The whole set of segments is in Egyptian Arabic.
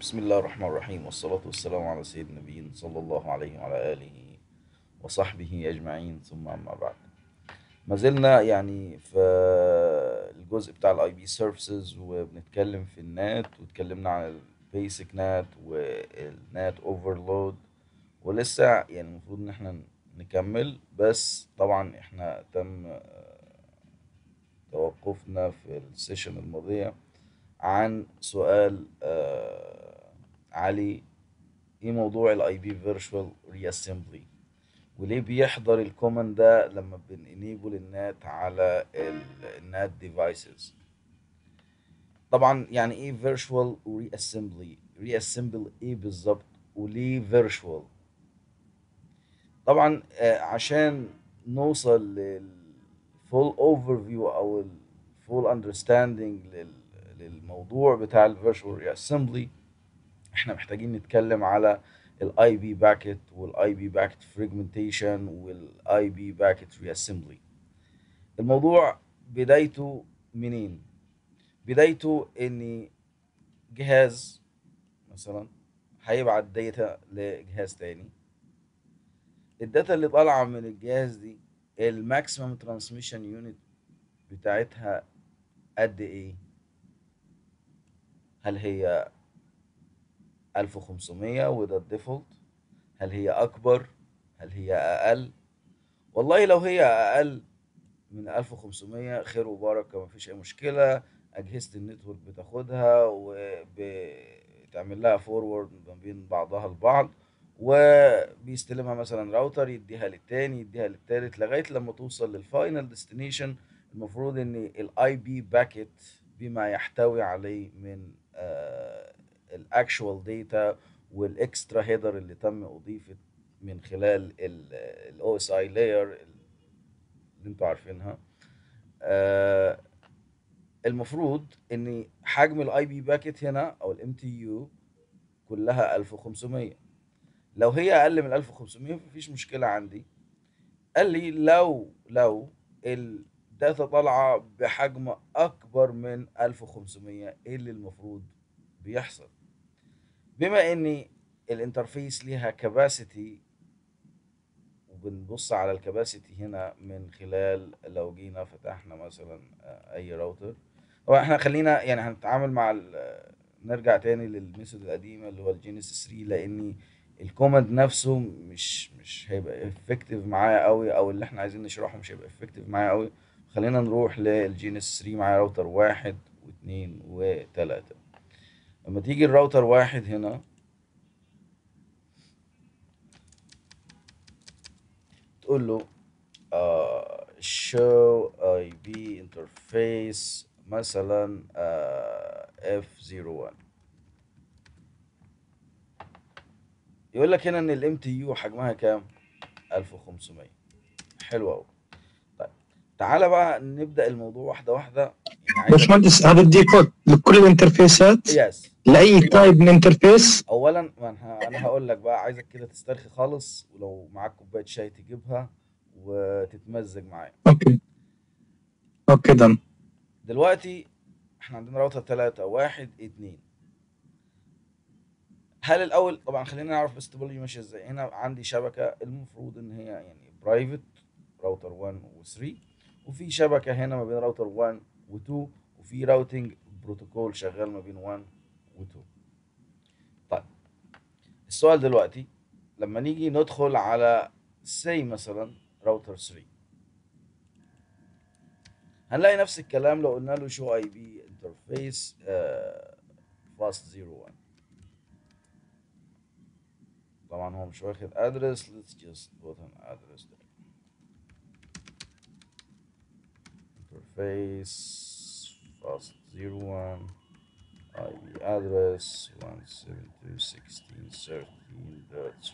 بسم الله الرحمن الرحيم والصلاة والسلام على سيد النبيين صلى الله عليه وعلى آله وصحبه أجمعين ثم أما بعد ما زلنا يعني في الجزء بتاع الاي بي سيرفيسز وبنتكلم في النات واتكلمنا عن البيسك نات والنات اوفرلود ولسه يعني المفروض ان احنا نكمل بس طبعا احنا تم آه، توقفنا في السيشن الماضية عن سؤال آه، علي ايه موضوع الاي بي فيرتشوال ري اسمبلي وليه بيحضر الكوماند ده لما بنenable النات على النات ديفايسز طبعا يعني ايه فيرتشوال وري اسمبلي ري اسمبل ايه بالظبط وليه فيرتشوال طبعا آه، عشان نوصل للفول اوفر فيو او الفول اندرستاندينج للموضوع بتاع الفيرتشوال ري اسمبلي احنا محتاجين نتكلم على الاي بي باكيت والاي بي باكيت فريجمنتيشن والاي بي باكيت ري اسمبلي الموضوع بدايته منين بدايته ان جهاز مثلا هيبعت داتا لجهاز تاني الداتا اللي طالعه من الجهاز دي الماكسيمم ترانسميشن يونت بتاعتها قد ايه هل هي 1500 وده الديفولت هل هي اكبر هل هي اقل والله لو هي اقل من 1500 خير وبركه ما فيش اي مشكله اجهزه النتورك بتاخدها وبتعمل لها فورورد ما بين بعضها البعض وبيستلمها مثلا راوتر يديها للتاني يديها للتالت لغايه لما توصل للفاينل ديستنيشن المفروض ان الاي بي باكيت بما يحتوي عليه من الاكشوال داتا والاكسترا هيدر اللي تم اضيفه من خلال الاو اس اي لاير اللي انتوا عارفينها آه، المفروض ان حجم الاي بي باكيت هنا او الام تي يو كلها 1500 لو هي اقل من 1500 مفيش مشكله عندي قال لي لو لو الداتا طالعه بحجم اكبر من 1500 ايه اللي المفروض بيحصل بما ان الانترفيس ليها كباسيتي وبنبص على الكباسيتي هنا من خلال لو جينا فتحنا مثلا آه، اي راوتر هو احنا خلينا يعني هنتعامل مع ال- نرجع تاني للميثود القديمه اللي هو الجينيسيس 3 لان الكوماند نفسه مش مش هيبقى افكتيف معايا قوي او اللي احنا عايزين نشرحه مش هيبقى افكتيف معايا قوي خلينا نروح للجينيسيس 3 معايا راوتر واحد واثنين وثلاثة لما تيجي الراوتر واحد هنا تقول له آه show IP interface مثلا آه F01 يقول لك هنا ان الام تي يو حجمها كام 1500 حلو قوي طيب تعالى بقى نبدأ الموضوع واحدة واحدة يعني عايزك باشمهندس هذا الديفولت لكل الانترفيسات يس لاي تايب من انترفيس اولا ما انا انا هقول لك بقى عايزك كده تسترخي خالص ولو معاك كوبايه شاي تجيبها وتتمزج معايا اوكي اوكي دن دلوقتي احنا عندنا راوتر 3 1 2 هل الاول طبعا خلينا نعرف بس التوبولوجي ماشيه ازاي هنا عندي شبكه المفروض ان هي يعني برايفت راوتر 1 و3 وفي شبكه هنا ما بين راوتر 1 و2 وفي راوتنج بروتوكول شغال ما بين 1 و2 طيب السؤال دلوقتي لما نيجي ندخل على سي مثلا راوتر 3 هنلاقي نفس الكلام لو قلنا له شو اي بي انترفيس فاست 01 طبعا هو مش واخد ادرس let's just put an address there interface fast 01 IP address 172.16.13.3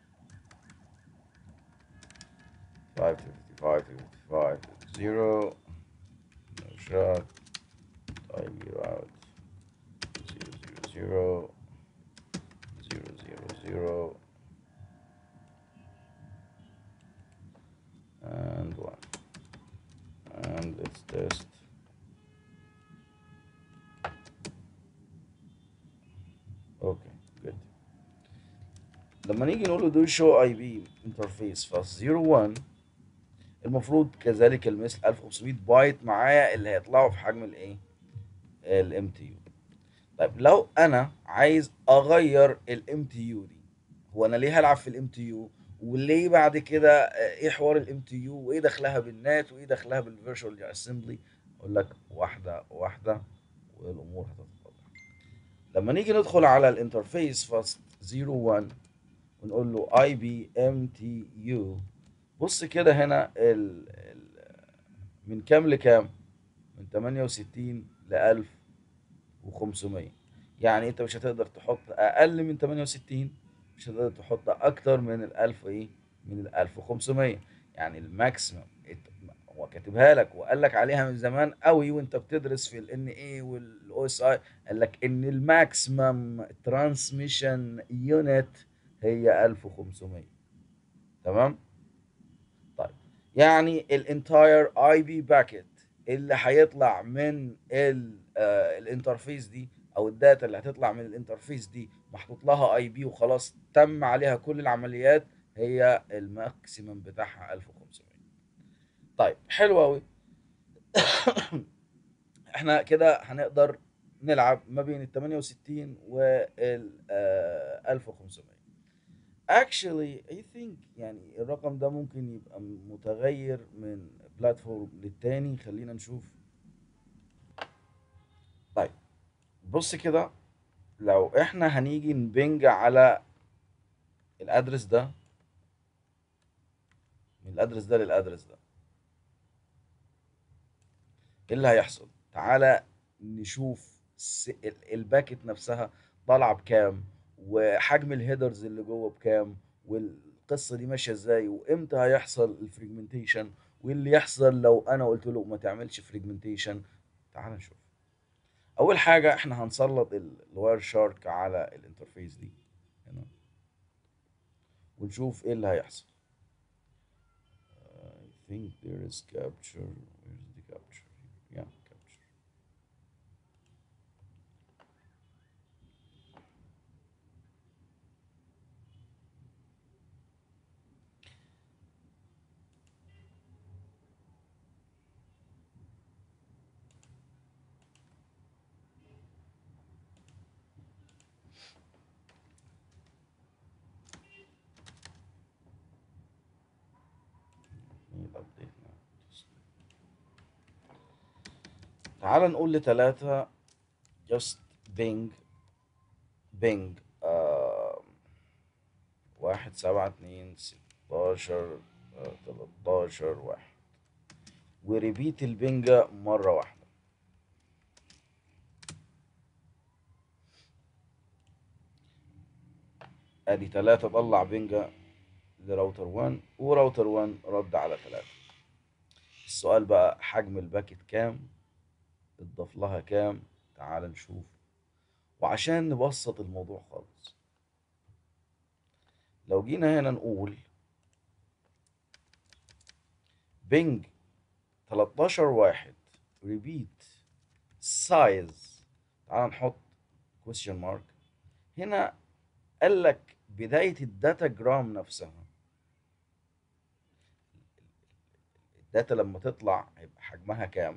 555 55 0 no shot IP route 000 000 and 1 and let's test اوكي لما نيجي نقول له do show IP interface فاص 01 المفروض كذلك المثل 1500 بايت معايا اللي هيطلعوا في حجم الايه الام تي يو طيب لو انا عايز اغير الام تي يو دي هو انا ليه هلعب في الام تي يو وليه بعد كده آه، ايه حوار الام تي يو وايه دخلها بالنات وايه دخلها بالفيرشوال اسمبلي اقول لك واحده واحده والامور هتتضح لما نيجي ندخل على الانترفيس فاست 01 ونقول له اي بي ام تي يو بص كده هنا ال ال من كام لكام من 68 ل 1500 يعني انت مش هتقدر تحط اقل من 68 مش هتقدر تحط اكتر من ال 1000 ايه من ال 1500 يعني الماكسيمم هو كاتبها لك وقال لك عليها من زمان قوي وانت بتدرس في الان اي والاو اس اي قال لك ان الماكسيمم ترانسميشن يونت هي 1500 تمام طيب يعني الانتاير اي بي باكيت اللي هيطلع من ال- آه، الانترفيس دي او الداتا اللي هتطلع من الانترفيس دي محطوط لها اي بي وخلاص تم عليها كل العمليات هي الماكسيمم بتاعها 1500 طيب حلو قوي احنا كده هنقدر نلعب ما بين ال 68 وال آه، 1500 actually I think يعني الرقم ده ممكن يبقى متغير من بلاتفورم للتاني خلينا نشوف طيب بص كده لو احنا هنيجي نبنج على الادرس ده من الادرس ده للادرس ده ايه اللي هيحصل تعالى نشوف س- ال- الباكت نفسها طالعه بكام وحجم الهيدرز اللي جوه بكام والقصه دي ماشيه ازاي وامتى هيحصل الفريجمنتيشن واللي يحصل لو انا قلت له ما تعملش فريجمنتيشن تعال نشوف اول حاجه احنا هنسلط ال- الواير شارك على الانترفيس دي هنا ونشوف ايه اللي هيحصل I think there is capture where's the capture yeah capture need update now تعال نقول لتلاتة just bing bing آه واحد سبعة اتنين ستاشر آه تلاتاشر واحد وريبيت البنجة مرة واحدة ادي تلاتة طلع بنجة لراوتر 1 وراوتر 1 رد على تلاتة السؤال بقى حجم الباكت كام اتضاف لها كام تعال نشوف وعشان نبسط الموضوع خالص لو جينا هنا نقول بينج 13 واحد ريبيت سايز تعال نحط question mark هنا قال لك بداية الداتا جرام نفسها الداتا لما تطلع هيبقى حجمها كام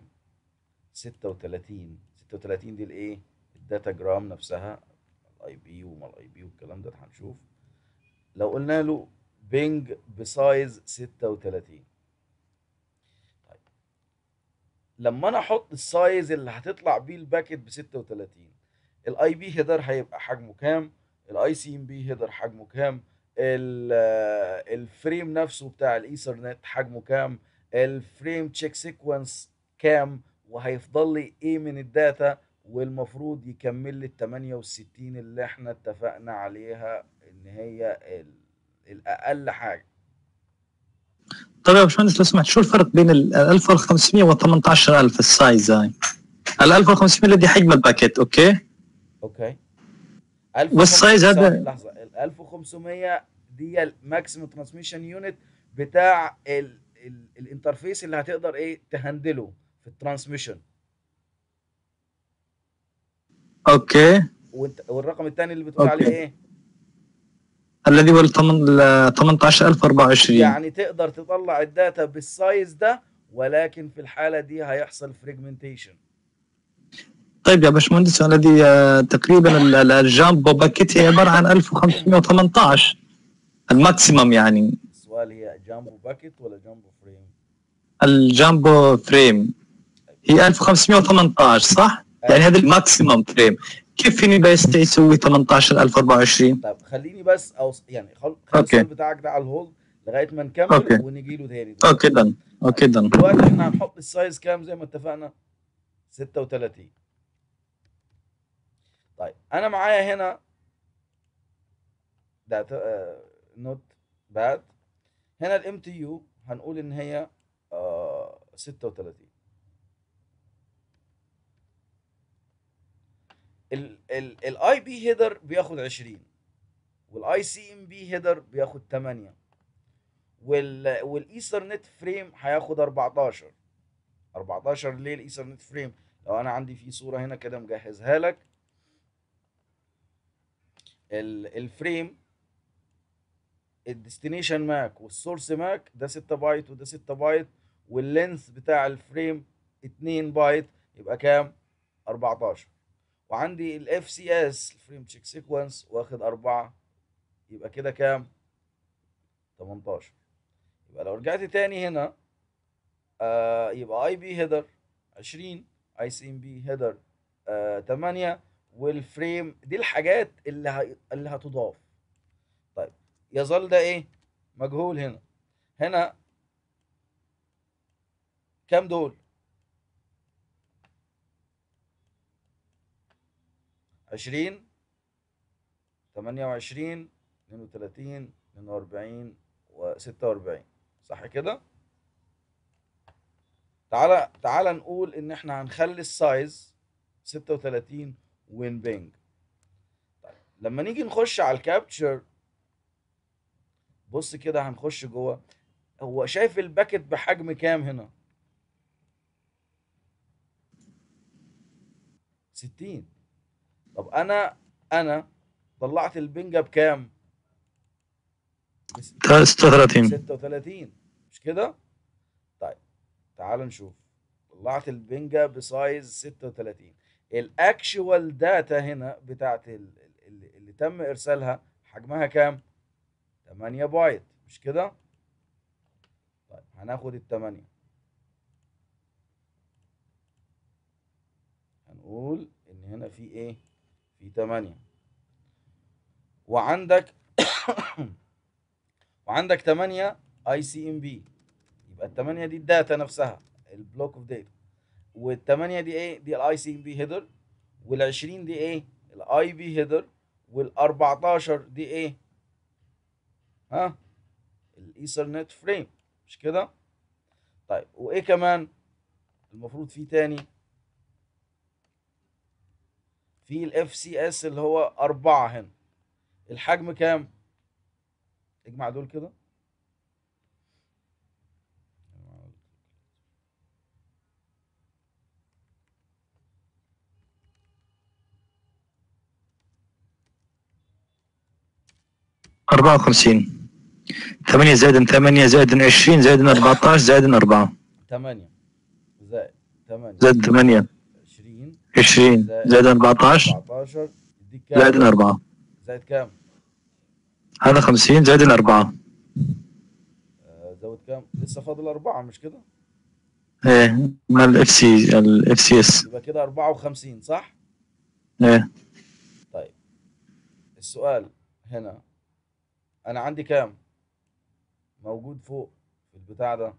36 36 دي الايه الداتا جرام نفسها الاي بي وما الاي بي والكلام ده هنشوف لو قلنا له بينج بسايز 36 طيب لما انا احط السايز اللي هتطلع بيه الباكت ب 36 الاي بي هيدر هيبقى حجمه كام الاي سي ام بي هيدر حجمه كام ال- آه، الفريم نفسه بتاع الايثرنت حجمه كام الفريم تشيك سيكونس كام وهيفضل لي ايه من الداتا والمفروض يكمل لي ال 68 اللي احنا اتفقنا عليها ان هي ال- الاقل حاجه طيب يا باشمهندس لو سمحت شو الفرق بين ال 1500 وال 18000 السايز هاي؟ ال 1500 اللي دي حجم الباكيت اوكي؟ اوكي والسايز هذا- ثواني لحظه ال 1500 دي الماكسيمم ترانسميشن يونت بتاع ال ال الانترفيس اللي هتقدر ايه تهندله في الترانسميشن اوكي وانت والرقم الثاني اللي بتقول أوكي. عليه ايه الذي هو ال 18024 يعني تقدر تطلع الداتا بالسايز ده ولكن في الحالة دي هيحصل فريجمنتيشن طيب يا باشمهندس الذي آه، تقريبا ال- ال- الجامبو باكيت هي عباره عن 1518 الماكسيمم يعني السؤال هي جامبو باكيت ولا جامبو فريم الجامبو فريم هي 1518 صح؟ يعني هذا الماكسيمم فريم كيف فيني بس يسوي 18024 طيب خليني بس او يعني خل... خلي أوكي. السؤال بتاعك ده على الهولد لغايه ما نكمل أوكي. ونيجي له تاني اوكي دن اوكي دن دلوقتي احنا هنحط السايز كام زي ما اتفقنا 36 طيب انا معايا هنا ده نوت باد هنا الام تي يو هنقول ان هي آه 36 الاي بي هيدر بياخد 20 والاي سي ام بي هيدر بياخد 8 وال والايثرنت فريم هياخد 14 14 ليه الايثرنت فريم لو انا عندي في صوره هنا كده مجهزها لك ال- الفريم الديستنيشن ماك والسورس ماك ده 6 بايت وده 6 بايت واللينث بتاع الفريم 2 بايت يبقى كام 14 وعندي الاف سي اس الفريم تشيك سيكونس واخد 4 يبقى كده كام 18 يبقى لو رجعت تاني هنا آه يبقى اي بي هيدر 20 اي سي ام بي هيدر 8 والفريم دي الحاجات اللي ه... اللي هتضاف طيب يظل ده ايه مجهول هنا هنا كام دول 20 28 32 42 و46 صح كده تعالى تعالى نقول ان احنا هنخلي السايز 36 وين بينج طيب لما نيجي نخش على الكابتشر بص كده هنخش جوه هو شايف الباكت بحجم كام هنا 60 طب انا انا طلعت البنجة بكام بس- 36 36 مش كده طيب تعال نشوف طلعت البنجة بسايز 36 الاكشوال داتا هنا بتاعت ال- اللي, اللي تم ارسالها حجمها كام 8 بايت مش كده طيب هناخد التمانية هنقول ان هنا في ايه في 8 وعندك وعندك 8 اي سي ام بي يبقى الثمانية دي الداتا نفسها البلوك اوف داتا والثمانية دي ايه دي الاي سي ام بي هيدر وال20 دي ايه الاي بي هيدر وال14 دي ايه ها الايثرنت فريم مش كده طيب وايه كمان المفروض في تاني في الاف سي اس اللي هو أربعة هنا الحجم كام اجمع دول كده أربعة وخمسين ثمانية زائد ثمانية زائد عشرين زائد أربعة عشر زائد أربعة 8 زائد 8 زائد ثمانية 20 عشرين زائد أربعة عشر 14 يديك كام زائد أربعة زائد كام هذا خمسين زائد أربعة آه، زود كام لسه فاضل أربعة مش كده إيه من الإف سي الإف سي إس يبقى كده 54 صح إيه طيب السؤال هنا أنا عندي كام موجود فوق في البتاع ده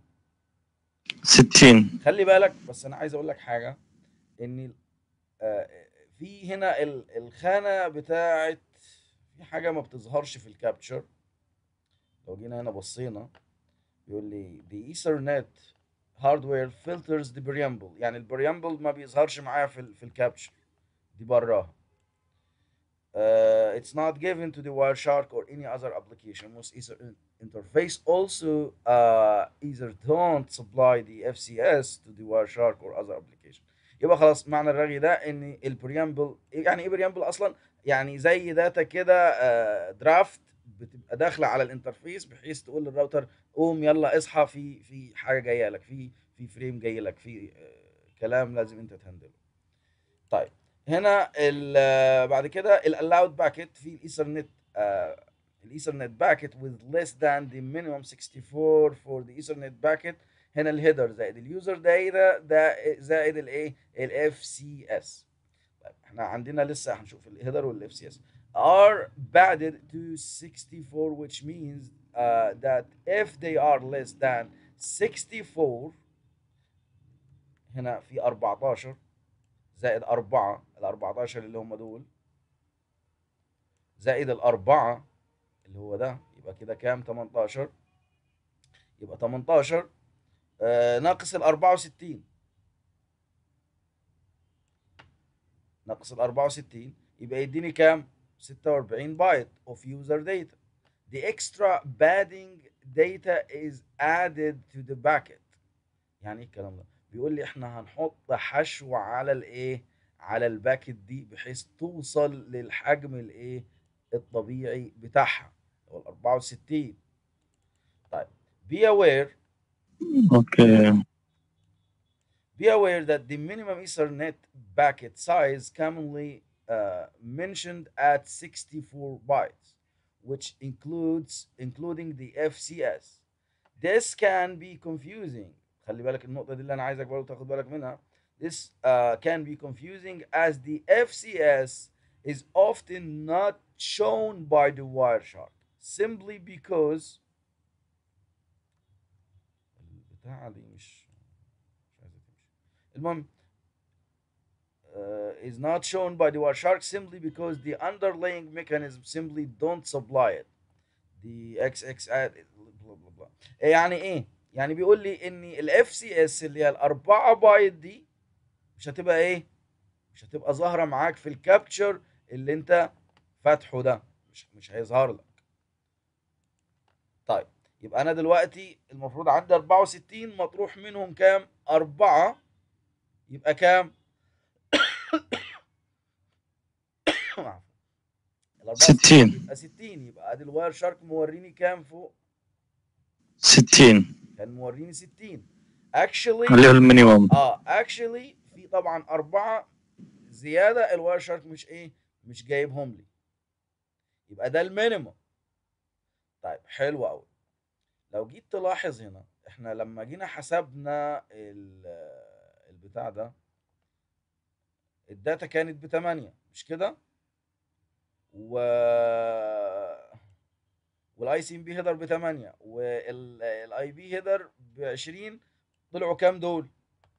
ستين خلي بالك بس انا عايز اقول لك حاجه ان آه، في هنا ال- الخانه بتاعت في حاجه ما بتظهرش في الكابتشر لو جينا هنا بصينا بيقول لي the ethernet hardware filters the preamble يعني البريامبل ما بيظهرش معايا في ال في الكابتشر دي براها uh, it's not given to the Wireshark or any other application. Most Ether interface also uh, either don't supply the FCS to the Wireshark or other application. يبقى خلاص معنى الرغي ده ان البريامبل يعني ايه بريامبل اصلا؟ يعني زي داتا كده درافت بتبقى داخله على الانترفيس بحيث تقول للراوتر قوم يلا اصحى في في حاجه جايه لك في في فريم جاي لك في آه، كلام لازم انت تهندله طيب هنا ال- آه، بعد كده الالاود باكيت في الايثرنت الايثرنت باكيت with less than the minimum 64 for the ethernet باكيت هنا الهيدر زائد اليوزر داتا ده زائد الايه الاف سي اس طيب احنا عندنا لسه هنشوف الهيدر والاف سي اس are bounded to 64 which means uh, that if they are less than 64 هنا في 14 زائد 4 ال 14 اللي هم دول زائد الأربعة اللي هو ده يبقى كده كام 18 يبقى 18 آه ناقص ال 64 ناقص ال 64 يبقى يديني كام 46 بايت of user data the extra padding data is added to the packet يعني ايه الكلام ده بيقول لي احنا هنحط حشو على الايه على الباكت دي بحيث توصل للحجم الايه الطبيعي بتاعها هو ال 64 طيب be aware اوكي Be aware that the minimum Ethernet packet size commonly uh, mentioned at 64 bytes, which includes including the FCS. This can be confusing. خلي بالك النقطة دي اللي أنا عايزك برضه تاخد بالك منها. This uh, can be confusing as the FCS is often not shown by the Wireshark simply because البتاعة دي مش مش عايزة تمشي. المهم uh, is not shown by the Wireshark simply because the underlying mechanism simply don't supply it. The XX add blah blah blah. يعني ايه؟ يعني بيقول لي ان الاف سي اس اللي هي الاربعة بايت دي مش هتبقى ايه؟ مش هتبقى ظاهرة معاك في الكابتشر اللي انت فاتحه ده مش مش هيظهر لك. طيب يبقى انا دلوقتي المفروض عندي 64 مطروح منهم كام؟ أربعة يبقى كام؟ عفوا. ال 64 60 يبقى 60 يبقى ادي الواير شارك موريني كام فوق؟ 60 كان موريني 60 اكشلي اللي هو المينيموم اه اكشلي في طبعا أربعة زيادة الواير شارك مش ايه؟ مش جايبهم لي يبقى ده المينيمم طيب حلو قوي لو جيت تلاحظ هنا احنا لما جينا حسبنا ال- البتاع ده الداتا كانت بتمانية مش كده و والاي سي ام بي هيدر بتمانية والاي بي هيدر بعشرين طلعوا كام دول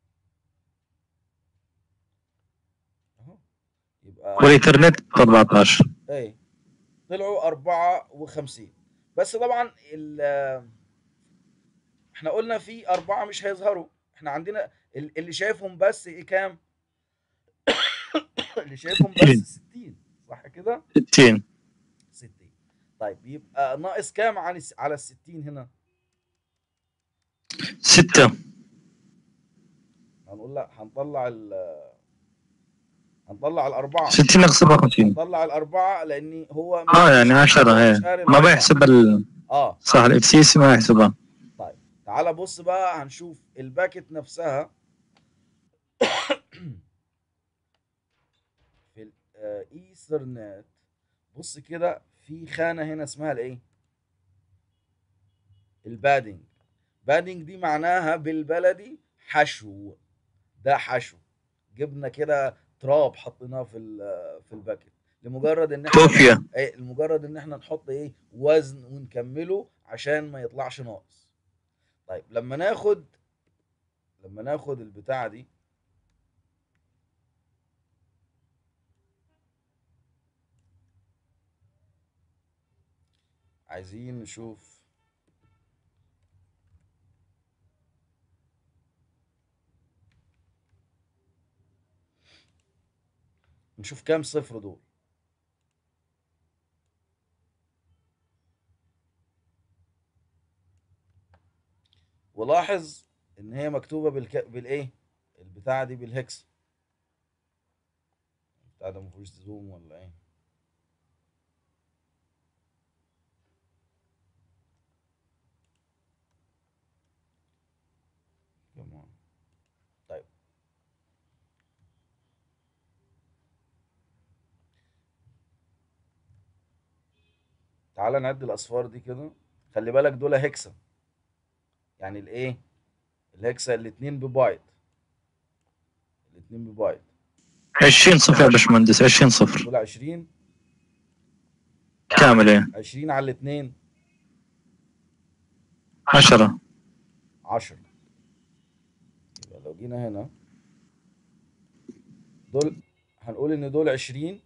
اهو يبقى والايثرنت 14 ايه طلعوا 54 بس طبعا ال- احنا قلنا في أربعة مش هيظهروا احنا عندنا ال- اللي شايفهم بس ايه كام اللي شايفهم بس 60 صح كده 60 60 طيب يبقى ناقص كام عن الس- على ال 60 هنا 6 هنقول لا هنطلع ال هنطلع الأربعة 60 ناقص 54 هنطلع الأربعة لأن هو اه يعني 10 مش ايه قاري ما الأربعة. بيحسب ال... اه صح الاف سي سي ما يحسبها تعال بص بقى هنشوف الباكت نفسها في الايثرنت بص كده في خانة هنا اسمها الايه البادنج بادنج دي معناها بالبلدي حشو ده حشو جبنا كده تراب حطيناه في ال- في الباكت لمجرد ان احنا كوفيا ايه لمجرد ان احنا نحط ايه وزن ونكمله عشان ما يطلعش ناقص طيب لما ناخد لما ناخد البتاعه دي عايزين نشوف نشوف كام صفر دول ولاحظ ان هي مكتوبه بالك... بالايه البتاعه دي بالهكس البتاع ده مفيهوش زوم ولا ايه تعال نعد الاصفار دي كده خلي بالك دول هكسا يعني الايه الهكسا الاتنين ببايت الاتنين ببايت 20 صفر يا باشمهندس 20 صفر دول 20 كامل ايه 20 على الاتنين 10 10 يبقى لو جينا هنا دول هنقول ان دول 20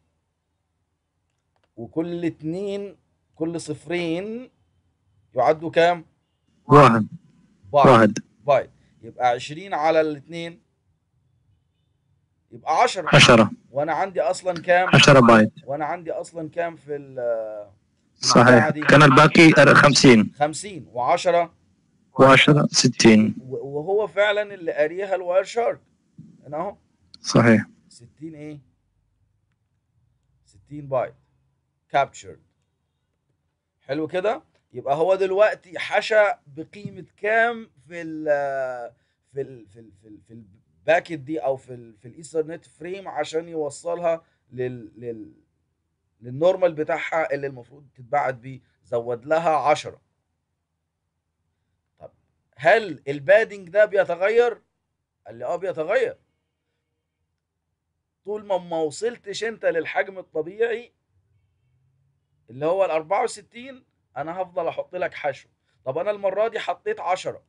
وكل اتنين كل صفرين يعدوا كام؟ واحد بايت واحد بايت يبقى 20 على الاتنين يبقى 10 10 وانا عندي اصلا كام؟ 10 بايت وانا عندي اصلا كام في ال صحيح كان الباقي 50 50 و10 و10 60 وهو فعلا اللي قاريها الواير شارك هنا اهو صحيح 60 ايه 60 بايت كابتشرد حلو كده يبقى هو دلوقتي حشى بقيمه كام في ال في ال في ال في, ال في الباكت دي او في ال في الايثرنت فريم عشان يوصلها لل لل للنورمال بتاعها اللي المفروض تتبعت بيه زود لها 10 طب هل البادنج ده بيتغير قال لي اه بيتغير طول ما ما وصلتش انت للحجم الطبيعي اللي هو ال 64 انا هفضل احط لك حشو طب انا المره دي حطيت 10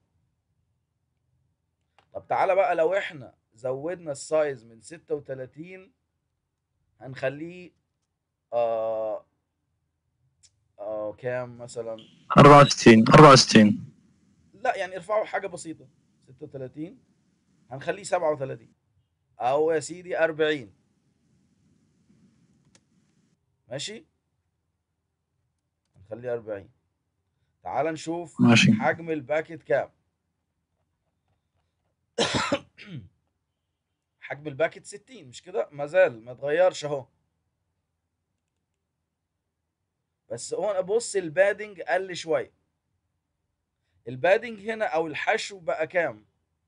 طب تعالى بقى لو احنا زودنا السايز من 36 هنخليه آه آه كام مثلا 64 64 لا يعني ارفعوا حاجه بسيطه 36 هنخليه 37 او يا سيدي 40 ماشي هنخليه 40 تعال نشوف ماشي. حجم الباكت كام حجم الباكت 60 مش كده ما زال ما اتغيرش اهو بس هو بص البادنج قل شويه البادنج هنا او الحشو بقى كام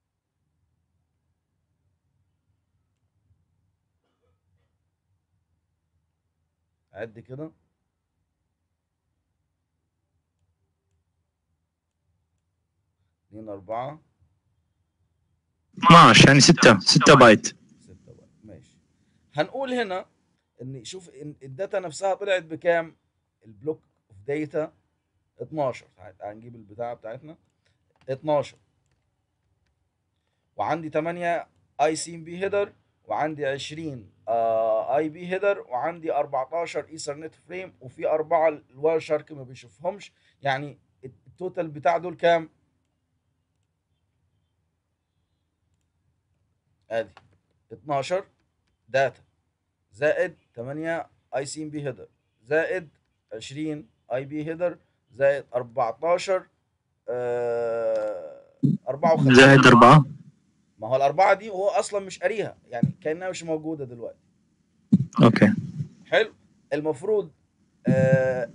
عد كده اتنين اربعة 12 يعني 6 6 بايت ستة بقى ماشي هنقول هنا ان شوف إن الداتا نفسها طلعت بكام البلوك اوف داتا 12 تعال تعال نجيب البتاعه بتاعتنا 12 وعندي 8 اي سي ام بي هيدر وعندي 20 اي بي هيدر وعندي 14 ايثرنت فريم وفي اربعه الواير شارك ما بيشوفهمش يعني التوتال بتاع دول كام ادي 12 داتا زائد 8 اي سي ام بي هيدر زائد 20 اي بي هيدر زائد 14 آه 54 زائد 4 ما هو الاربعه دي هو اصلا مش قاريها يعني كانها مش موجوده دلوقتي اوكي حلو المفروض آه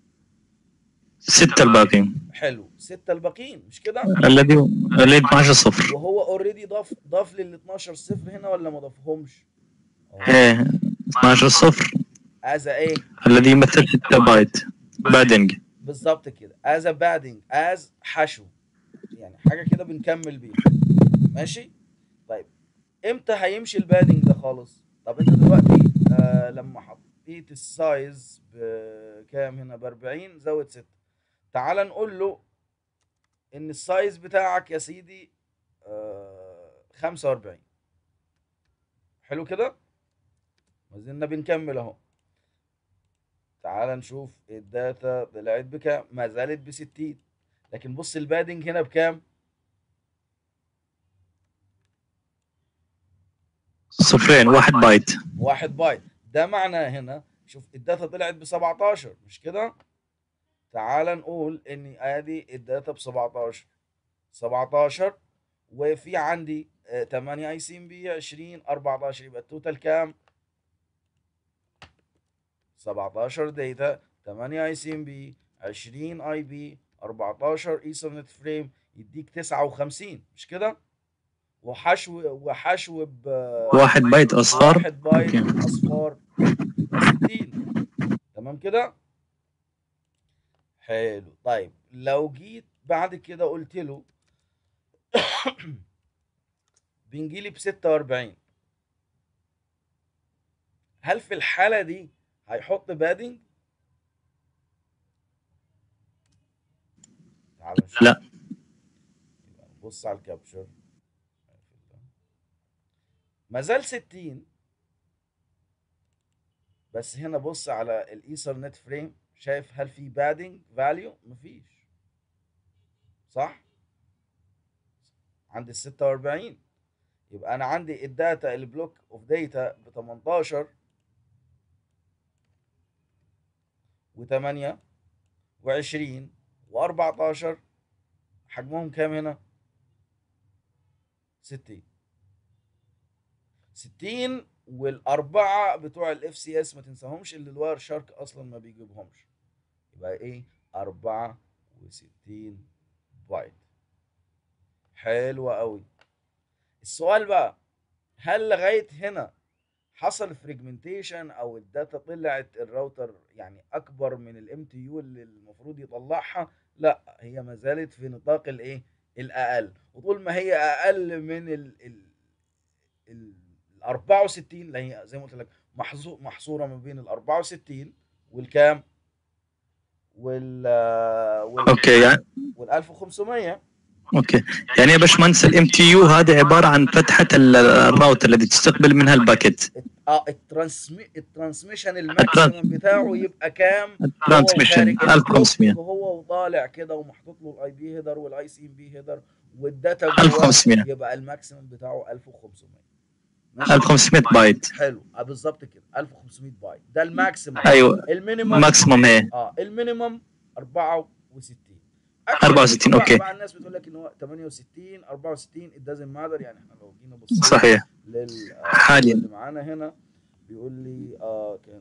6 الباقيين حلو ستة الباقيين مش كده الذي اللي 12 صفر وهو اوريدي ضاف ضاف لل 12 صفر هنا ولا ما ضافهمش ايه 12 صفر از ايه الذي يمثل 6 بايت بادنج بالظبط كده از بادنج از حشو يعني حاجه كده بنكمل بيها ماشي طيب امتى هيمشي البادنج ده خالص طب انت دلوقتي آه لما حطيت السايز بكام هنا ب 40 زود 6 تعال نقول له ان السايز بتاعك يا سيدي آه 45 حلو كده ما زلنا بنكمل اهو تعال نشوف الداتا طلعت بكام ما زالت ب 60 لكن بص البادنج هنا بكام صفرين واحد بايت واحد بايت ده معناه هنا شوف الداتا طلعت ب 17 مش كده تعال نقول ان ادي الداتا ب 17 17 وفي عندي آه، 8 اي سي ام بي 20 14 يبقى التوتال كام 17 داتا 8 اي سي ام بي 20 اي بي 14 ايثرنت فريم يديك 59 مش كده وحشو وحشو ب واحد بايت اصفار واحد بايت أوكي. اصفار 60 تمام كده حلو طيب لو جيت بعد كده قلت له بنجيلي ب 46 هل في الحالة دي هيحط بادنج؟ تعال نشوف لا. يبقى نبص على الكابتشر ما زال 60 بس هنا بص على الايثرنت فريم شايف هل في بادنج فاليو مفيش صح عند ال 46 يبقى انا عندي الداتا البلوك اوف داتا ب 18 و8 و20 و14 حجمهم كام هنا 60 60 والاربعه بتوع الاف سي اس ما تنساهمش اللي الواير شارك اصلا ما بيجيبهمش يبقى ايه 64 بايت حلوة قوي السؤال بقى هل لغاية هنا حصل فريجمنتيشن او الداتا طلعت الراوتر يعني اكبر من الام تي يو اللي المفروض يطلعها لا هي ما زالت في نطاق الايه الاقل وطول ما هي اقل من ال ال ال 64 اللي هي زي ما قلت لك محظو- محصوره ما بين ال 64 والكام وال وال اوكي يعني وال 1500 اوكي يعني يا باشمهندس الام تي يو هذه عباره عن فتحه ال- الراوتر الذي تستقبل منها الباكيت اه الترانسمي الترانسميشن الماكسيمم بتاعه يبقى كام؟ الترانسميشن 1500 وهو وطالع كده ومحطوط له الاي بي هيدر والاي سي ام بي هيدر والداتا جواه 1500 يبقى الماكسيمم بتاعه 1500 ماشي؟ 1500 بايت حلو اه بالظبط كده 1500 بايت ده الماكسيمم ايوه المينيمم ماكسيموم هي اه المينيمم 64 64 بقى- أوكي. بقى الناس بتقول لك ان هو 68 64 it doesn't matter يعني احنا لو جينا بصينا صحيح لل حاليا. اللي معانا هنا بيقول لي اه كان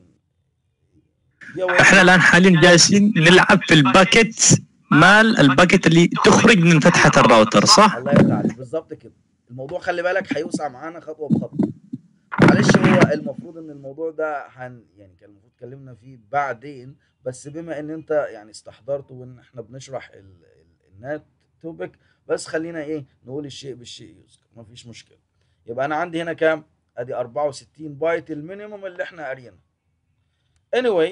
يا احنا الان حاليا جالسين نلعب في الباكيت مال الباكيت اللي تخرج من فتحه الراوتر صح؟ الله يفتح عليك بالظبط كده الموضوع خلي بالك هيوسع معانا خطوه بخطوه معلش هو المفروض ان الموضوع ده هن يعني كان المفروض اتكلمنا فيه بعدين بس بما ان انت يعني استحضرته وان احنا بنشرح ال- ال- النات توبيك بس خلينا ايه نقول الشيء بالشيء يذكر مفيش مشكله يبقى انا عندي هنا كام ادي 64 بايت المينيموم اللي احنا قاريينه anyway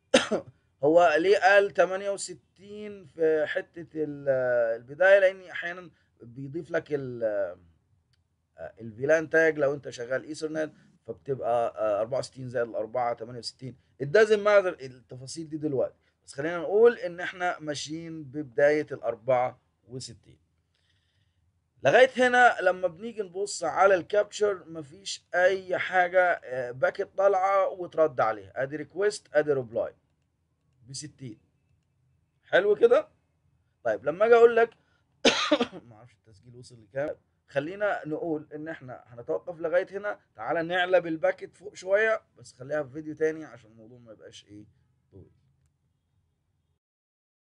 هو ليه قال 68 في حته ال- البدايه لان احيانا بيضيف لك ال الفيلان تاج لو انت شغال ايثرنت فبتبقى آه، 64 زائد الأربعة 68 it doesn't matter التفاصيل دي دلوقتي بس خلينا نقول ان احنا ماشيين ببداية ال 64 لغاية هنا لما بنيجي نبص على الكابتشر مفيش أي حاجة آه، باكت طالعة وترد عليها ادي ريكويست ادي ريبلاي ب 60 حلو كده؟ طيب لما اجي اقول لك معرفش التسجيل وصل لكام خلينا نقول ان احنا هنتوقف لغايه هنا تعالى نعلى بالباكت فوق شويه بس خليها في فيديو تاني عشان الموضوع ما يبقاش ايه